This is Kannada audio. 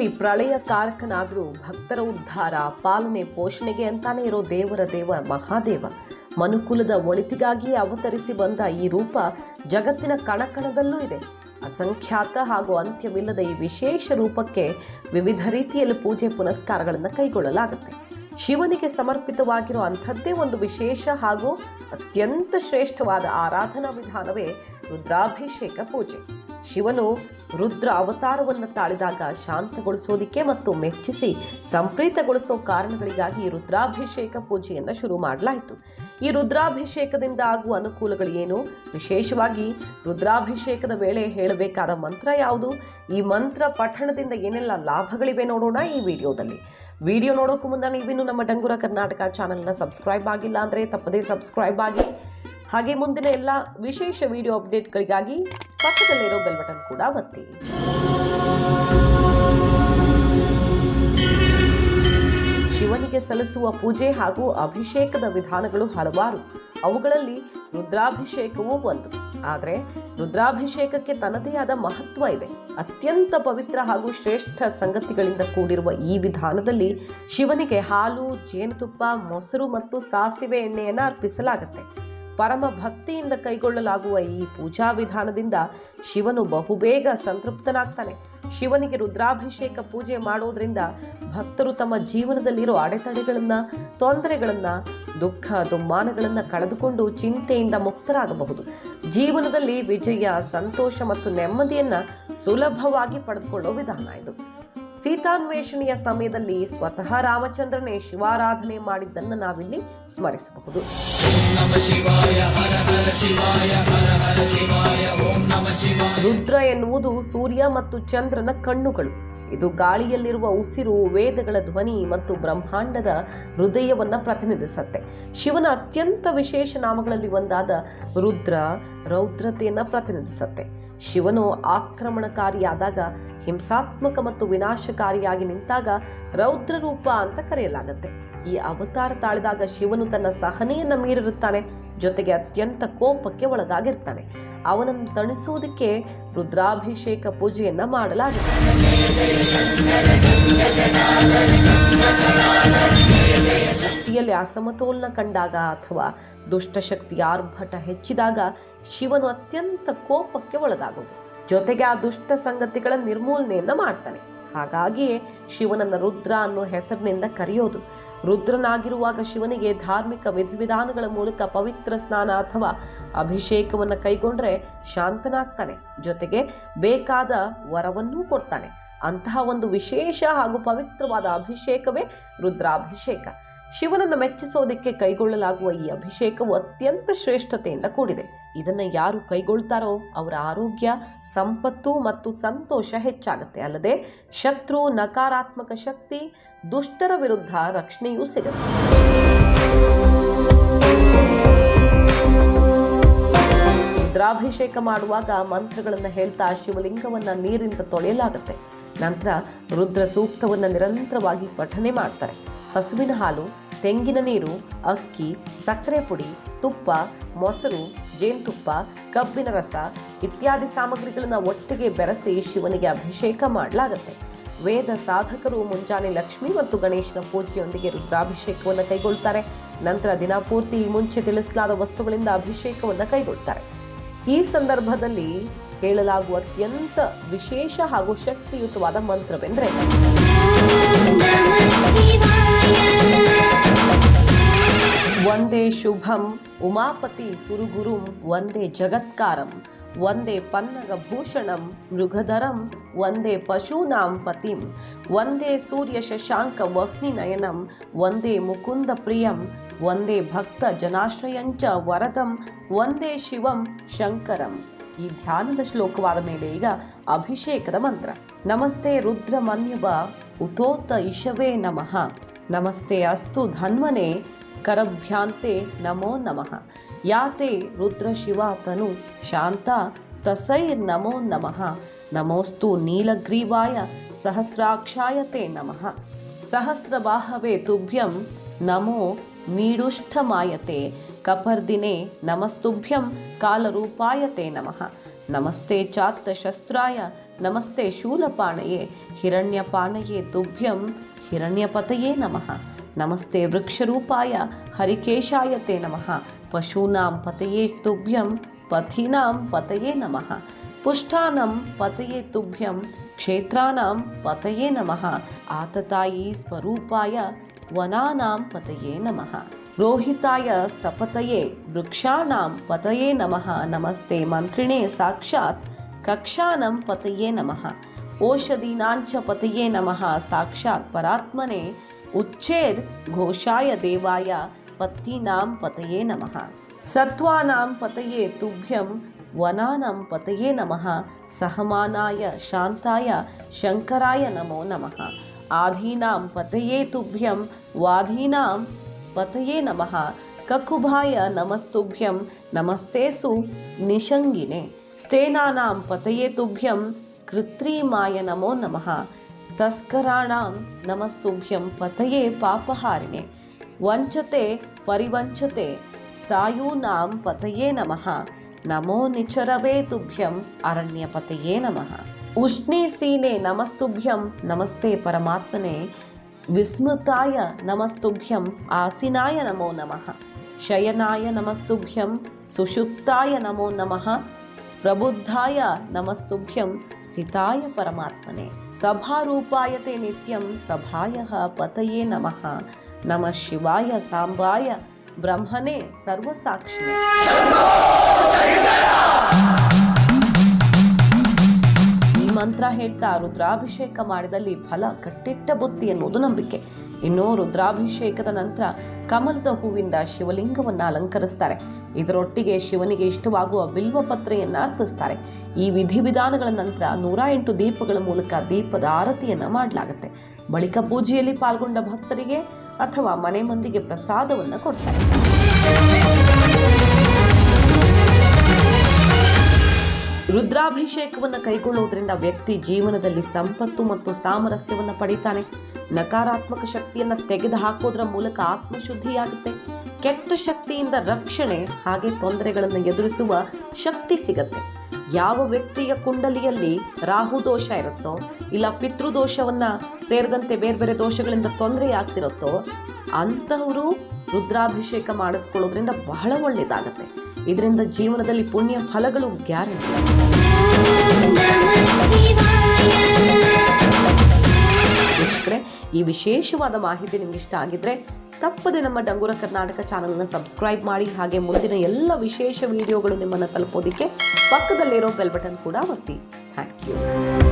ಪ್ರಳಯ ಕಾರಕನಾದರೂ ಭಕ್ತರ ಉದ್ಧಾರ ಪಾಲನೆ ಪೋಷಣೆಗೆ ಅಂತಾನೆ ಇರೋ ದೇವರ ದೇವ ಮಹಾದೇವ ಮನುಕುಲದ ಒಳಿತಿಗಾಗಿ ಅವತರಿಸಿ ಬಂದ ಈ ರೂಪ ಜಗತ್ತಿನ ಕಣಕಣದಲ್ಲೂ ಇದೆ ಅಸಂಖ್ಯಾತ ಹಾಗೂ ಅಂತ್ಯವಿಲ್ಲದ ಈ ವಿಶೇಷ ರೂಪಕ್ಕೆ ವಿವಿಧ ರೀತಿಯಲ್ಲಿ ಪೂಜೆ ಪುನಸ್ಕಾರಗಳನ್ನು ಕೈಗೊಳ್ಳಲಾಗುತ್ತೆ ಶಿವನಿಗೆ ಸಮರ್ಪಿತವಾಗಿರೋ ಅಂಥದ್ದೇ ಒಂದು ವಿಶೇಷ ಹಾಗೂ ಅತ್ಯಂತ ಶ್ರೇಷ್ಠವಾದ ಆರಾಧನಾ ವಿಧಾನವೇ ರುದ್ರಾಭಿಷೇಕ ಪೂಜೆ ಶಿವನು ರುದ್ರ ಅವತಾರವನ್ನು ತಾಳಿದಾಗ ಶಾಂತಗೊಳಿಸೋದಿಕ್ಕೆ ಮತ್ತು ಮೆಚ್ಚಿಸಿ ಸಂಪ್ರೀತಗೊಳಿಸೋ ಕಾರಣಗಳಿಗಾಗಿ ಈ ರುದ್ರಾಭಿಷೇಕ ಪೂಜೆಯನ್ನು ಶುರು ಮಾಡಲಾಯಿತು ಈ ರುದ್ರಾಭಿಷೇಕದಿಂದ ಆಗುವ ಅನುಕೂಲಗಳು ಏನು ವಿಶೇಷವಾಗಿ ರುದ್ರಾಭಿಷೇಕದ ವೇಳೆ ಹೇಳಬೇಕಾದ ಮಂತ್ರ ಯಾವುದು ಈ ಮಂತ್ರ ಪಠಣದಿಂದ ಏನೆಲ್ಲ ಲಾಭಗಳಿವೆ ನೋಡೋಣ ಈ ವಿಡಿಯೋದಲ್ಲಿ ವಿಡಿಯೋ ನೋಡೋಕ್ಕೂ ಮುನ್ನ ನೀವಿನ್ನು ನಮ್ಮ ಡಂಗುರ ಕರ್ನಾಟಕ ಚಾನಲ್ನ ಸಬ್ಸ್ಕ್ರೈಬ್ ಆಗಿಲ್ಲ ಅಂದರೆ ತಪ್ಪದೇ ಸಬ್ಸ್ಕ್ರೈಬ್ ಆಗಿ ಹಾಗೆ ಮುಂದಿನ ಎಲ್ಲ ವಿಶೇಷ ವಿಡಿಯೋ ಅಪ್ಡೇಟ್ಗಳಿಗಾಗಿ ಪಕ್ಕದಲ್ಲಿರೋ ಬೆಲ್ ಬಟನ್ ಕೂಡ ಒತ್ತಿ ಶಿವನಿಗೆ ಸಲ್ಲಿಸುವ ಪೂಜೆ ಹಾಗೂ ಅಭಿಷೇಕದ ವಿಧಾನಗಳು ಹಲವಾರು ಅವುಗಳಲ್ಲಿ ರುದ್ರಾಭಿಷೇಕವೂ ಒಂದು ಆದರೆ ರುದ್ರಾಭಿಷೇಕಕ್ಕೆ ತನ್ನದೇ ಆದ ಮಹತ್ವ ಇದೆ ಅತ್ಯಂತ ಪವಿತ್ರ ಹಾಗೂ ಶ್ರೇಷ್ಠ ಸಂಗತಿಗಳಿಂದ ಕೂಡಿರುವ ಈ ವಿಧಾನದಲ್ಲಿ ಶಿವನಿಗೆ ಹಾಲು ಜೇನುತುಪ್ಪ ಮೊಸರು ಮತ್ತು ಸಾಸಿವೆ ಎಣ್ಣೆಯನ್ನು ಅರ್ಪಿಸಲಾಗುತ್ತೆ ಪರಮ ಭಕ್ತಿಯಿಂದ ಕೈಗೊಳ್ಳಲಾಗುವ ಈ ಪೂಜಾ ವಿಧಾನದಿಂದ ಶಿವನು ಬಹುಬೇಗ ಸಂತೃಪ್ತನಾಗ್ತಾನೆ ಶಿವನಿಗೆ ರುದ್ರಾಭಿಷೇಕ ಪೂಜೆ ಮಾಡೋದ್ರಿಂದ ಭಕ್ತರು ತಮ್ಮ ಜೀವನದಲ್ಲಿರೋ ಅಡೆತಡೆಗಳನ್ನು ತೊಂದರೆಗಳನ್ನು ದುಃಖ ದುಮ್ಮಾನಗಳನ್ನು ಕಳೆದುಕೊಂಡು ಚಿಂತೆಯಿಂದ ಮುಕ್ತರಾಗಬಹುದು ಜೀವನದಲ್ಲಿ ವಿಜಯ ಸಂತೋಷ ಮತ್ತು ನೆಮ್ಮದಿಯನ್ನು ಸುಲಭವಾಗಿ ಪಡೆದುಕೊಳ್ಳೋ ವಿಧಾನ ಇದು ಸೀತಾನ್ವೇಷಣೆಯ ಸಮಯದಲ್ಲಿ ಸ್ವತಃ ರಾಮಚಂದ್ರನೇ ಶಿವಾರಾಧನೆ ಮಾಡಿದ್ದನ್ನು ನಾವಿಲ್ಲಿ ಸ್ಮರಿಸಬಹುದು ರುದ್ರ ಎನ್ನುವುದು ಸೂರ್ಯ ಮತ್ತು ಚಂದ್ರನ ಕಣ್ಣುಗಳು ಇದು ಗಾಳಿಯಲ್ಲಿರುವ ಉಸಿರು ವೇದಗಳ ಧ್ವನಿ ಮತ್ತು ಬ್ರಹ್ಮಾಂಡದ ಹೃದಯವನ್ನ ಪ್ರತಿನಿಧಿಸುತ್ತೆ ಶಿವನ ಅತ್ಯಂತ ವಿಶೇಷ ನಾಮಗಳಲ್ಲಿ ಒಂದಾದ ರುದ್ರ ರೌದ್ರತೆಯನ್ನು ಪ್ರತಿನಿಧಿಸುತ್ತೆ ಶಿವನು ಆಕ್ರಮಣಕಾರಿಯಾದಾಗ ಹಿಂಸಾತ್ಮಕ ಮತ್ತು ವಿನಾಶಕಾರಿಯಾಗಿ ನಿಂತಾಗ ರೌದ್ರ ರೂಪ ಅಂತ ಕರೆಯಲಾಗುತ್ತೆ ಈ ಅವತಾರ ತಾಳಿದಾಗ ಶಿವನು ತನ್ನ ಸಹನೆಯನ್ನ ಮೀರಿರುತ್ತಾನೆ ಜೊತೆಗೆ ಅತ್ಯಂತ ಕೋಪಕ್ಕೆ ಒಳಗಾಗಿರ್ತಾನೆ ಅವನನ್ನು ತಣಿಸೋದಕ್ಕೆ ರುದ್ರಾಭಿಷೇಕ ಪೂಜೆಯನ್ನ ಮಾಡಲಾಗುತ್ತೆ ಸೃಷ್ಟಿಯಲ್ಲಿ ಅಸಮತೋಲನ ಕಂಡಾಗ ಅಥವಾ ದುಷ್ಟಶಕ್ತಿಯ ಆರ್ಭಟ ಹೆಚ್ಚಿದಾಗ ಶಿವನು ಅತ್ಯಂತ ಕೋಪಕ್ಕೆ ಒಳಗಾಗುವುದು ಜೊತೆಗೆ ಆ ದುಷ್ಟ ಸಂಗತಿಗಳ ನಿರ್ಮೂಲನೆಯನ್ನ ಮಾಡ್ತಾನೆ ಹಾಗಾಗಿಯೇ ಶಿವನನ್ನ ರುದ್ರ ಅನ್ನೋ ಹೆಸರಿನಿಂದ ಕರೆಯೋದು ರುದ್ರನಾಗಿರುವಾಗ ಶಿವನಿಗೆ ಧಾರ್ಮಿಕ ವಿಧಿವಿಧಾನಗಳ ಮೂಲಕ ಪವಿತ್ರ ಸ್ನಾನ ಅಥವಾ ಅಭಿಷೇಕವನ್ನು ಕೈಗೊಂಡ್ರೆ ಶಾಂತನಾಗ್ತಾನೆ ಜೊತೆಗೆ ಬೇಕಾದ ವರವನ್ನೂ ಕೊಡ್ತಾನೆ ಅಂತಹ ಒಂದು ವಿಶೇಷ ಹಾಗೂ ಪವಿತ್ರವಾದ ಅಭಿಷೇಕವೇ ರುದ್ರಾಭಿಷೇಕ ಶಿವನನ್ನು ಮೆಚ್ಚಿಸೋದಕ್ಕೆ ಕೈಗೊಳ್ಳಲಾಗುವ ಈ ಅಭಿಷೇಕವು ಅತ್ಯಂತ ಶ್ರೇಷ್ಠತೆಯಿಂದ ಕೂಡಿದೆ ಇದನ್ನು ಯಾರು ಕೈಗೊಳ್ತಾರೋ ಅವರ ಆರೋಗ್ಯ ಸಂಪತ್ತು ಮತ್ತು ಸಂತೋಷ ಹೆಚ್ಚಾಗುತ್ತೆ ಅಲ್ಲದೆ ಶತ್ರು ನಕಾರಾತ್ಮಕ ಶಕ್ತಿ ದುಷ್ಟರ ವಿರುದ್ಧ ರಕ್ಷಣೆಯೂ ಸಿಗುತ್ತೆ ರುದ್ರಾಭಿಷೇಕ ಮಾಡುವಾಗ ಮಂತ್ರಗಳನ್ನು ಹೇಳ್ತಾ ಶಿವಲಿಂಗವನ್ನು ನೀರಿಂದ ತೊಳೆಯಲಾಗುತ್ತೆ ನಂತರ ರುದ್ರ ಸೂಕ್ತವನ್ನು ನಿರಂತರವಾಗಿ ಪಠನೆ ಮಾಡ್ತಾರೆ ಹಸುವಿನ ಹಾಲು ತೆಂಗಿನ ನೀರು ಅಕ್ಕಿ ಸಕ್ಕರೆ ಪುಡಿ ತುಪ್ಪ ಮೊಸರು ಜೇನುತುಪ್ಪ ಕಬ್ಬಿನ ರಸ ಇತ್ಯಾದಿ ಸಾಮಗ್ರಿಗಳನ್ನು ಒಟ್ಟಿಗೆ ಬೆರೆಸಿ ಶಿವನಿಗೆ ಅಭಿಷೇಕ ಮಾಡಲಾಗುತ್ತೆ ವೇದ ಸಾಧಕರು ಮುಂಜಾನೆ ಲಕ್ಷ್ಮಿ ಮತ್ತು ಗಣೇಶನ ಪೂಜೆಯೊಂದಿಗೆ ರುದ್ರಾಭಿಷೇಕವನ್ನು ಕೈಗೊಳ್ತಾರೆ ನಂತರ ದಿನಪೂರ್ತಿ ಮುಂಚೆ ತಿಳಿಸಲಾದ ವಸ್ತುಗಳಿಂದ ಅಭಿಷೇಕವನ್ನು ಕೈಗೊಳ್ತಾರೆ ಈ ಸಂದರ್ಭದಲ್ಲಿ ಹೇಳಲಾಗುವ ಅತ್ಯಂತ ವಿಶೇಷ ಹಾಗೂ ಶಕ್ತಿಯುತವಾದ ಮಂತ್ರವೆಂದರೆ ಒಂದೇ ಶುಭಂ ಉಮಾಪತಿ ಸುರುಗುರುಂ ಒಂದೇ ಜಗತ್ಕಾರಂ ಒಂದೇ ಪನ್ನಗಭೂಷಣಂ ಮೃಗಧರಂ ಒಂದೇ ಪಶೂನಾಂ ಪತಿಂ ಒಂದೇ ಸೂರ್ಯ ಶಶಾಂಕ ವಹ್ನಿನಯನಂ ಒಂದೇ ಮುಕುಂದ ಪ್ರಿಯಂ ಒಂದೇ ಭಕ್ತ ಜನಾಶ್ರಯಂಚ ವರದಂ ಒಂದೇ ಶಿವಂ ಶಂಕರಂ ಈ ಧ್ಯಾನದ ಶ್ಲೋಕವಾದ ಮೇಲೆ ಈಗ ಅಭಿಷೇಕದ ಮಂತ್ರ ನಮಸ್ತೆ ರುದ್ರ ಮನ್ಯವ ಉತೋತ ಇಶವೇ ನಮಃ ನಮಸ್ತೆ ಅಸ್ತು ಧನ್ವನೆ ಕರಭ್ಯಾಂತೆ ನಮೋ ನಮಃ ಯಾತೆ ರುದ್ರ ಶಿವ ತನು ಶಾಂತ ತಸೈರ್ ನಮೋ ನಮಃ ನಮೋಸ್ತು ನೀಲಗ್ರೀವಾಯ ಸಹಸ್ರಾಕ್ಷಾಯ ತೇ ನಮಃ ಸಹಸ್ರಬಾಹವೇ ತುಭ್ಯಂ ನಮೋ ಮೀಡುಷ್ಠಮಾಯತೆ ಕಪರ್ದಿನೆ ನಮಸ್ತುಭ್ಯಂ ಕಾಲರೂಪಾಯ ತೇ ನಮಃ ನಮಸ್ತೆ ಚಾತ್ತ ಶಸ್ತ್ರಾಯ ನಮಸ್ತೆ ಶೂಲಪಾಣಯೇ ಹಿರಣ್ಯಪಾಣಯೇ ತುಭ್ಯಂ ಹಿರಣ್ಯಪತಯೇ ನಮಃ ನಮಸ್ತೆ ವೃಕ್ಷರೂಪಾಯ ಹರಿಕೇಶಾಯ ತೇ ನಮಃ ಪಶೂನಾಂ ಪತಯೇ ತುಭ್ಯಂ ಪಥೀನಾಂ ಪತಯೇ ನಮಃ ಪುಷ್ಟಾನಂ ಪತಯೇ ತುಭ್ಯಂ ಕ್ಷೇತ್ರಾನಾಂ ಪತಯೇ ನಮಃ ಆತತಾಯಿ ಸ್ವರೂಪಾಯ ವನಾನಾಂ ಪತಯೇ ನಮಃ ರೋಹಿತಾಯ ಸ್ತಪತಯೇ ವೃಕ್ಷಾಣಾಂ ಪತಯೇ ನಮಃ ನಮಸ್ತೆ ಮಂತ್ರಿಣೇ ಸಾಕ್ಷಾತ್ ಕಕ್ಷಾನಂ ಪತಯೇ ನಮಃ ಓಷಧೀನಾಂಚ ಪತಯೇ ನಮಃ ಸಾಕ್ಷಾತ್ ಪರಾತ್ಮನೆ ಉಚ್ಚೇರ್ ಘೋಷಾಯ ದೇವಾಯ ಪತ್ತೀನಾಂ ಪತಯೇ ನಮಃ ಸತ್ವಾನಾಂ ಪತಯೇ ತುಭ್ಯಂ ವನಾನಂ ಪತಯೇ ನಮಃ ಸಹಮಾನಾಯ ಶಾಂತಾಯ ಶಂಕರಾಯ ನಮೋ ನಮಃ ಆಧೀನಾಂ ಪತಯೇ ತುಭ್ಯಂ ವಾಧೀನಾಂ ಪತಯೇ ನಮಃ ಕಕುಭಾಯ ನಮಸ್ತುಭ್ಯಂ ನಮಸ್ತೇಸು ನಿಶಂಗಿನೆ ಸ್ಥೇನಾನಾಂ ಪತಯೇ ತುಭ್ಯಂ ಕೃತ್ರಿಮಾಯ ನಮೋ ನಮಃ ತಸ್ಕರಾಣಾಂ ನಮಸ್ತುಭ್ಯಂ ಪತಯೇ ಪಾಪಹಾರಿಣೆ ವಂಚತೆ ಪರಿವಂಚತೆ ಸ್ಥಾಯೂನಾಂ ಪತಯೇ ನಮಃ ನಮೋ ನಿಚರವೇ ತುಭ್ಯಂ ಅರಣ್ಯಪತಯೇ ನಮಃ ಉಷ್ಣೀರ್ಸೀನೆ ನಮಸ್ತುಭ್ಯಂ ನಮಸ್ತೆ ಪರಮಾತ್ಮನೆ ವಿಸ್ಮೃತಾಯ ನಮಸ್ತುಭ್ಯಂ ಆಸೀನಾಯ ನಮೋ ನಮಃ ಶಯನಾಯ ನಮಸ್ತುಭ್ಯಂ ಸುಷುಪ್ತಾಯ ನಮೋ ನಮಃ ಪ್ರಬುದ್ಧಾಯ ನಮಸ್ತುಭ್ಯಂ ಸ್ಥಿತಾಯ ಪರಮಾತ್ಮನೆ ಸಭಾರೂಪಾಯತೆ ನಿತ್ಯಂ ಸಭಾಯ ಪತಯೇ ನಮಃ ನಮಃ ಶಿವಾಯ ಸಾಂಬಾಯ ಬ್ರಹ್ಮನೇ ಸರ್ವಸಾಕ್ಷಿಣೆ ಈ ಮಂತ್ರ ಹೇಳ್ತಾ ರುದ್ರಾಭಿಷೇಕ ಮಾಡಿದಲ್ಲಿ ಫಲ ಕಟ್ಟಿಟ್ಟ ಬುತ್ತಿ ಎನ್ನುವುದು ನಂಬಿಕೆ ಇನ್ನು ರುದ್ರಾಭಿಷೇಕದ ನಂತರ ಕಮಲದ ಹೂವಿಂದ ಶಿವಲಿಂಗವನ್ನು ಅಲಂಕರಿಸ್ತಾರೆ ಇದರೊಟ್ಟಿಗೆ ಶಿವನಿಗೆ ಇಷ್ಟವಾಗುವ ಬಿಲ್ವ ಪತ್ರೆಯನ್ನ ಅರ್ಪಿಸ್ತಾರೆ ಈ ವಿಧಿವಿಧಾನಗಳ ನಂತರ ನೂರ ಎಂಟು ದೀಪಗಳ ಮೂಲಕ ದೀಪದ ಆರತಿಯನ್ನ ಮಾಡಲಾಗುತ್ತೆ ಬಳಿಕ ಪೂಜೆಯಲ್ಲಿ ಪಾಲ್ಗೊಂಡ ಭಕ್ತರಿಗೆ ಅಥವಾ ಮನೆ ಮಂದಿಗೆ ಪ್ರಸಾದವನ್ನು ಕೊಡ್ತಾರೆ ರುದ್ರಾಭಿಷೇಕವನ್ನು ಕೈಗೊಳ್ಳುವುದರಿಂದ ವ್ಯಕ್ತಿ ಜೀವನದಲ್ಲಿ ಸಂಪತ್ತು ಮತ್ತು ಸಾಮರಸ್ಯವನ್ನು ಪಡಿತಾನೆ ನಕಾರಾತ್ಮಕ ಶಕ್ತಿಯನ್ನು ತೆಗೆದು ಹಾಕೋದ್ರ ಮೂಲಕ ಆತ್ಮಶುದ್ಧಿಯಾಗುತ್ತೆ ಕೆಟ್ಟ ಶಕ್ತಿಯಿಂದ ರಕ್ಷಣೆ ಹಾಗೆ ತೊಂದರೆಗಳನ್ನು ಎದುರಿಸುವ ಶಕ್ತಿ ಸಿಗತ್ತೆ ಯಾವ ವ್ಯಕ್ತಿಯ ಕುಂಡಲಿಯಲ್ಲಿ ರಾಹು ದೋಷ ಇರುತ್ತೋ ಇಲ್ಲ ಪಿತೃದೋಷವನ್ನ ಸೇರಿದಂತೆ ಬೇರೆ ಬೇರೆ ದೋಷಗಳಿಂದ ತೊಂದರೆ ಆಗ್ತಿರುತ್ತೋ ಅಂತಹವರು ರುದ್ರಾಭಿಷೇಕ ಮಾಡಿಸ್ಕೊಳ್ಳೋದ್ರಿಂದ ಬಹಳ ಒಳ್ಳೆಯದಾಗತ್ತೆ ಇದರಿಂದ ಜೀವನದಲ್ಲಿ ಪುಣ್ಯ ಫಲಗಳು ಗ್ಯಾರಂಟಿ ವೀಕ್ಷಕರೇ ಈ ವಿಶೇಷವಾದ ಮಾಹಿತಿ ನಿಮ್ಗೆ ಇಷ್ಟ ಆಗಿದ್ರೆ ತಪ್ಪದೆ ನಮ್ಮ ಡಂಗೂರ ಕರ್ನಾಟಕ ಚಾನಲ್ನ ಸಬ್ಸ್ಕ್ರೈಬ್ ಮಾಡಿ ಹಾಗೆ ಮುಂದಿನ ಎಲ್ಲ ವಿಶೇಷ ವಿಡಿಯೋಗಳು ನಿಮ್ಮನ್ನು ತಲುಪೋದಕ್ಕೆ ಪಕ್ಕದಲ್ಲಿರೋ ಬೆಲ್ ಬಟನ್ ಕೂಡ ಒತ್ತಿ ಥ್ಯಾಂಕ್ ಯು